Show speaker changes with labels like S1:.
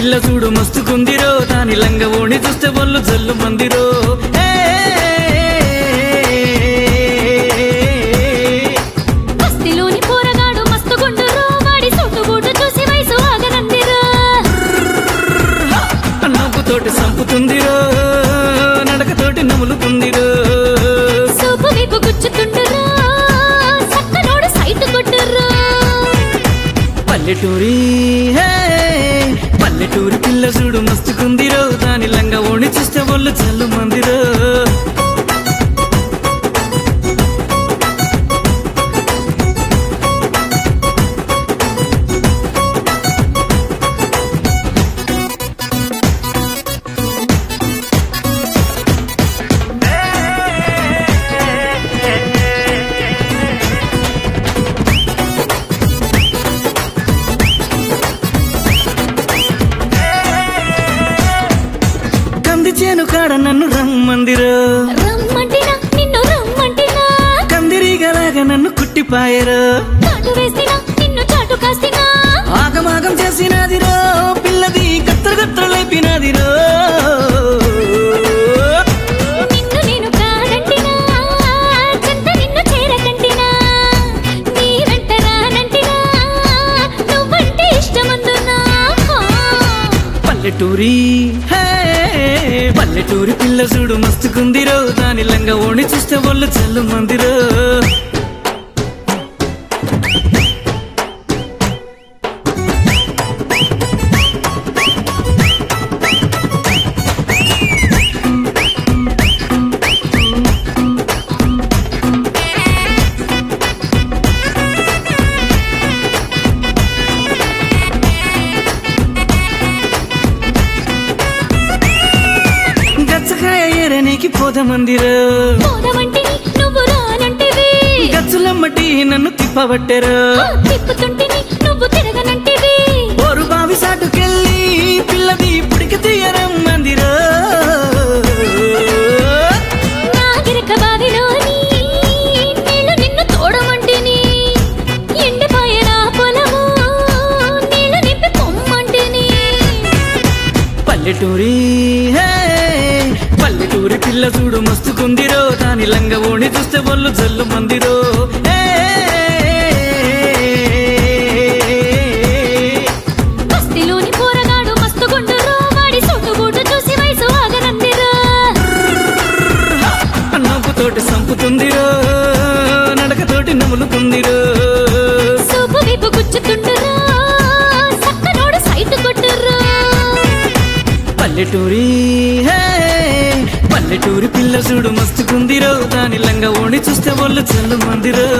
S1: పిల్ల చూడు మస్తుకుందిరో దాని లంగ ఓణి చూస్తే వాళ్ళు జల్లు మందిరో ఏ,
S2: బస్తీలోని పోరగాడు మస్తు గుండురో వాడి సొట్టుబూటు చూసి వయసు ఆగనందిరో
S1: నవ్వుతోటి సంపుతుందిరో నడకతోటి నములుతుందిరో
S2: సూపు వీపు గుచ్చుతుండురో సక్కనోడు సైట్ కొట్టుర్రో
S1: పల్లెటూరి హే, పల్లెటూరి పిల్ల చూడు మస్తుకుందిరో దాని లంగ ఓణి చూస్తే వాళ్ళు జల్లు మందిరో కంది చేను కాడ నన్ను రమ్మందిరో
S2: రమ్మంటినా నిన్ను రమ్మంటినా
S1: కందిరీగలాగా నన్ను కుట్టిపాయరో
S2: చాటు వేసినా నిన్ను చాటు కాసినా
S1: ఆగమాగం చేసినదిరో పిల్లది కత్తరు కత్తరు లేపినదిరో
S2: నిన్ను నేను కాదంటినా చెంత నిన్ను చేరకంటినా నీ వెంట రానంటినా నువ్వంటే ఇష్టమందునా
S1: పల్లెటూరి హే, పల్లెటూరి పిల్ల చూడు మస్తుకుందిరో దాని లంగ ఓణి చూస్తే వాళ్ళు చల్లు మందిరో గచ్చకాయ ఏరనికి పోదమందిరో
S2: పోదమంటిని నువ్వు రానంటివి
S1: గచ్చులమ్మటి నన్ను తిప్పబట్టెరో
S2: ఆ తిప్పుతుంటిని నువ్వు తిరగనంటివి
S1: ఓరు బావి సాటుకెళ్ళి పిల్లది పుడికి తీయరమ్మందిరో
S2: నా గిరక బావిలోని నీళ్లు నిన్ను తోడమంటిని ఎండిపోయే నా పొలము నీళ్లు నింపి పొమ్మంటిని
S1: పల్లెటూరి హే, పల్లెటూరి పిల్ల చూడు మస్తుకుందిరో దాని లంగ ఓణి చూస్తే వాళ్ళు జల్లు మందిరో ఏ,
S2: బస్తీలోని పోరగాడు మస్తు గుండురో వాడి సొట్టుబూటు చూసి వయసు ఆగనందిరో
S1: నవ్వుతోటి సంపుతుందిరో నడకతోటి నములుతుందిరో
S2: సూపు వీపు గుచ్చుతుండురో సక్కనోడు సైట్ కొట్టుర్రో
S1: పల్లెటూరి హే, పల్లెటూరి పిల్ల చూడు మస్తుకుందిరో దాని లంగ ఓణి చూస్తే వాళ్ళు చల్లు మందిరో